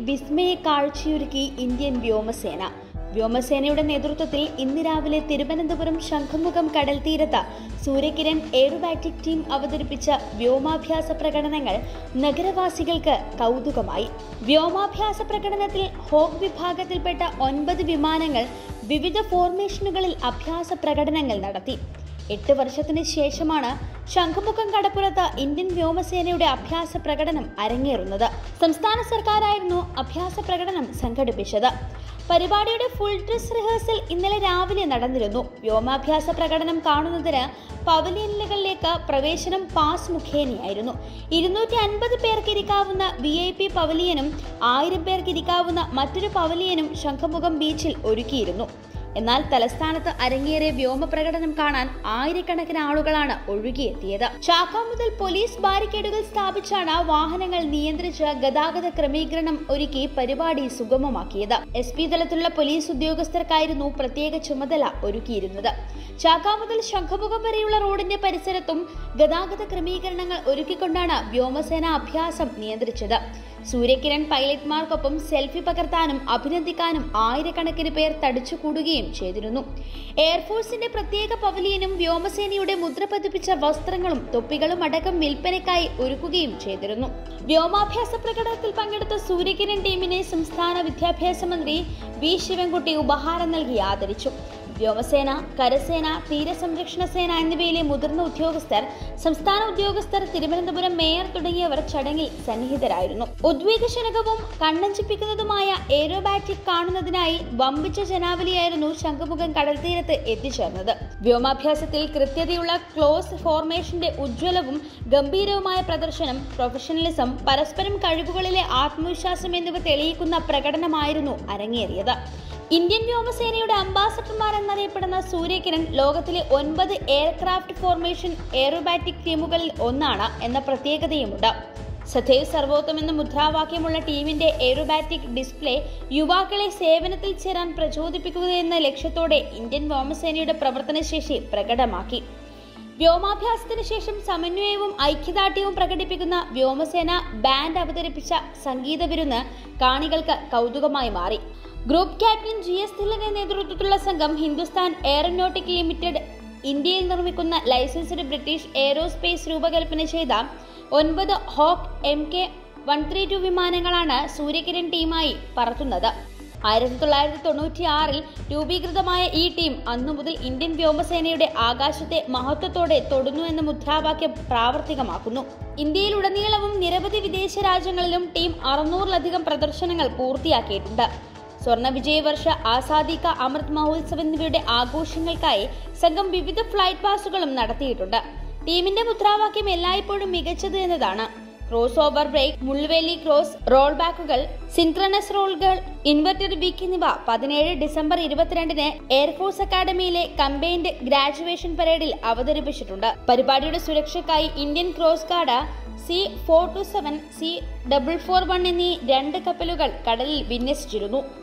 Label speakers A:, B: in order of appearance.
A: വിസ്മയ കാഴ്ചയൊരുക്കി Indian വ്യോമസേന വ്യോമസേനയുടെ നേതൃത്വത്തിൽ ഇന്ന് രാവിലെ തിരുവനന്തപുരം ശംഖുമുഖം കടൽ തീരത്ത് സൂര്യകിരൺ എയറോബാറ്റിക് ടീം അവതരിപ്പിച്ച വ്യോമാഭ്യാസ പ്രകടനങ്ങൾ നഗരവാസികൾക്ക് കൗതുകമായി വ്യോമാഭ്യാസ പ്രകടനത്തിൽ ഹോക്ക് വിഭാഗത്തിൽപ്പെട്ട ഒൻപത് വിമാനങ്ങൾ വിവിധ ഫോർമേഷനുകളിൽ അഭ്യാസ പ്രകടനങ്ങൾ നടത്തി എട്ട് വർഷത്തിന് ശേഷമാണ് ശംഖുമുഖം കടപ്പുറത്ത് ഇന്ത്യൻ വ്യോമസേനയുടെ അഭ്യാസ പ്രകടനം അരങ്ങേറുന്നത് സംസ്ഥാന സർക്കാരായിരുന്നു അഭ്യാസ പ്രകടനം സംഘടിപ്പിച്ചത് പരിപാടിയുടെ ഫുൾ ഡ്രസ് റിഹേഴ്സൽ ഇന്നലെ രാവിലെ നടന്നിരുന്നു വ്യോമാഭ്യാസ പ്രകടനം കാണുന്നതിന് പവലിയനുകളിലേക്ക് പ്രവേശനം പാസ് മുഖേനയായിരുന്നു ഇരുന്നൂറ്റി അൻപത് പേർക്ക് ഇരിക്കാവുന്ന വി ഐ പി പവലിയനും ആയിരം പേർക്ക് ഇരിക്കാവുന്ന മറ്റൊരു പവലിയനും ശംഖുമുഖം ബീച്ചിൽ ഒരുക്കിയിരുന്നു എന്നാൽ തലസ്ഥാനത്ത് അരങ്ങേറിയ വ്യോമ പ്രകടനം കാണാൻ ആയിരക്കണക്കിന് ആളുകളാണ് ഒഴുകിയെത്തിയത് ചാക്ക മുതൽ പോലീസ് ബാരിക്കേഡുകൾ സ്ഥാപിച്ചാണ് വാഹനങ്ങൾ നിയന്ത്രിച്ച് ഗതാഗത ക്രമീകരണം ഒരുക്കി പരിപാടി സുഗമമാക്കിയത് എസ് പി തലത്തിലുള്ള പോലീസ് ഉദ്യോഗസ്ഥർക്കായിരുന്നു പ്രത്യേക ചുമതല ഒരുക്കിയിരുന്നത് ചാക്ക മുതൽ ശംഖുമുഖം വരെയുള്ള റോഡിന്റെ പരിസരത്തും ഗതാഗത ക്രമീകരണങ്ങൾ ഒരുക്കിക്കൊണ്ടാണ് വ്യോമസേന അഭ്യാസം നിയന്ത്രിച്ചത് സൂര്യകിരൺ പൈലറ്റ്മാർക്കൊപ്പം സെൽഫി പകർത്താനും അഭിനന്ദിക്കാനും ആയിരക്കണക്കിന് പേർ തടിച്ചുകൂടുകയും ചെയ്തിരുന്നു എയർഫോഴ്സിന്റെ പ്രത്യേക പവലിയനും വ്യോമസേനയുടെ മുദ്ര പതിപ്പിച്ച വസ്ത്രങ്ങളും തൊപ്പികളും അടക്കം വിൽപ്പനയ്ക്കായി ഒരുക്കുകയും ചെയ്തിരുന്നു വ്യോമാഭ്യാസ പ്രകടനത്തിൽ പങ്കെടുത്ത സൂര്യകിരൺ ടീമിനെ സംസ്ഥാന വിദ്യാഭ്യാസ മന്ത്രി വി ശിവൻകുട്ടി ഉപഹാരം നൽകി ആദരിച്ചു വ്യോമസേന കരസേന തീരസംരക്ഷണ സേന എന്നിവയിലെ മുതിർന്ന ഉദ്യോഗസ്ഥർ സംസ്ഥാന ഉദ്യോഗസ്ഥർ തിരുവനന്തപുരം മേയർ തുടങ്ങിയവർ ചടങ്ങിൽ സന്നിഹിതരായിരുന്നു ഉദ്വേഗജനകവും കണ്ണഞ്ചിപ്പിക്കുന്നതുമായ എയ്റോബാറ്റിക് കാണുന്നതിനായി വമ്പിച്ച ജനാവലിയായിരുന്നു ശംഖുമുഖം കടൽത്തീരത്ത് എത്തിച്ചേർന്നത് വ്യോമാഭ്യാസത്തിൽ കൃത്യതയുള്ള ക്ലോസ് ഫോർമേഷന്റെ ഉജ്ജ്വലവും ഗംഭീരവുമായ പ്രദർശനം പ്രൊഫഷണലിസം പരസ്പരം കഴിവുകളിലെ ആത്മവിശ്വാസം എന്നിവ തെളിയിക്കുന്ന പ്രകടനമായിരുന്നു അരങ്ങേറിയത് ഇന്ത്യൻ വ്യോമസേനയുടെ അംബാസഡർമാർ എന്നറിയപ്പെടുന്ന സൂര്യകിരൺ ലോകത്തിലെ ഒൻപത് എയർക്രാഫ്റ്റ് ഫോർമേഷൻ എയറോബാറ്റിക് ടീമുകളിൽ ഒന്നാണ് എന്ന പ്രത്യേകതയുമുണ്ട് സഥൈവ് സർവോത്തം എന്ന മുദ്രാവാക്യമുള്ള ടീമിന്റെ എയറോബാറ്റിക് ഡിസ്പ്ലേ യുവാക്കളെ സേവനത്തിൽ ചേരാൻ പ്രചോദിപ്പിക്കുക എന്ന ലക്ഷ്യത്തോടെ ഇന്ത്യൻ വ്യോമസേനയുടെ പ്രവർത്തനശേഷി പ്രകടമാക്കി വ്യോമാഭ്യാസത്തിന് ശേഷം സമന്വയവും ഐക്യദാർഢ്യവും പ്രകടിപ്പിക്കുന്ന വ്യോമസേന ബാൻഡ് അവതരിപ്പിച്ച സംഗീത വിരുന്ന് കാണികൾക്ക് കൗതുകമായി മാറി ഗ്രൂപ്പ് ക്യാപ്റ്റൻ ജി എസ് ധില്ലന്റെ നേതൃത്വത്തിലുള്ള സംഘം ഹിന്ദുസ്ഥാൻ എയറോനോട്ടിക് ലിമിറ്റഡ് ഇന്ത്യയിൽ നിർമ്മിക്കുന്ന ലൈസൻസ്ഡ് ബ്രിട്ടീഷ് എയറോസ്പേസ് രൂപകൽപ്പന ചെയ്ത ഒൻപത് Hawk M K one three two വിമാനങ്ങളാണ് സൂര്യകിരൺ ടീമായി പറത്തുന്നത് ആയിരത്തി തൊള്ളായിരത്തി തൊണ്ണൂറ്റി ആറിൽ രൂപീകൃതമായ ഈ ടീം അന്നു മുതൽ ഇന്ത്യൻ വ്യോമസേനയുടെ ആകാശത്തെ മഹത്വത്തോടെ തൊടുന്നു എന്ന മുദ്രാവാക്യം പ്രാവർത്തികമാക്കുന്നു ഇന്ത്യയിലുടനീളവും നിരവധി വിദേശ രാജ്യങ്ങളിലും ടീം അറുന്നൂറിലധികം പ്രദർശനങ്ങൾ പൂർത്തിയാക്കിയിട്ടുണ്ട് സ്വർണ്ണ വിജയ വർഷ ആസാദി കാ അമൃത് മഹോത്സവ് എന്നിവയുടെ ആഘോഷങ്ങൾക്കായി സംഘം വിവിധ ഫ്ലൈറ്റ് പാസുകളും നടത്തിയിട്ടുണ്ട് ടീമിന്റെ മുദ്രാവാക്യം എല്ലായ്പ്പോഴും മികച്ചത് എന്നതാണ് ക്രോസ് ഓവർ ബ്രേക്ക് മുൾവേലി ക്രോസ് റോൾ ബാക്കുകൾ സിൻക്രണസ് റോളുകൾ ഇൻവെർട്ടഡ് വീക്ക് എന്നിവ പതിനേഴ് ഡിസംബർ ഇരുപത്തിരണ്ടിന് എയർഫോഴ്സ് അക്കാദമിയിലെ കമ്പൈൻഡ് ഗ്രാജുവേഷൻ പരേഡിൽ അവതരിപ്പിച്ചിട്ടുണ്ട് പരിപാടിയുടെ സുരക്ഷയ്ക്കായി ഇന്ത്യൻ ക്രോസ് guard C four two seven C double four one എന്നീ രണ്ട് കപ്പലുകൾ കടലിൽ വിന്യസിച്ചിരുന്നു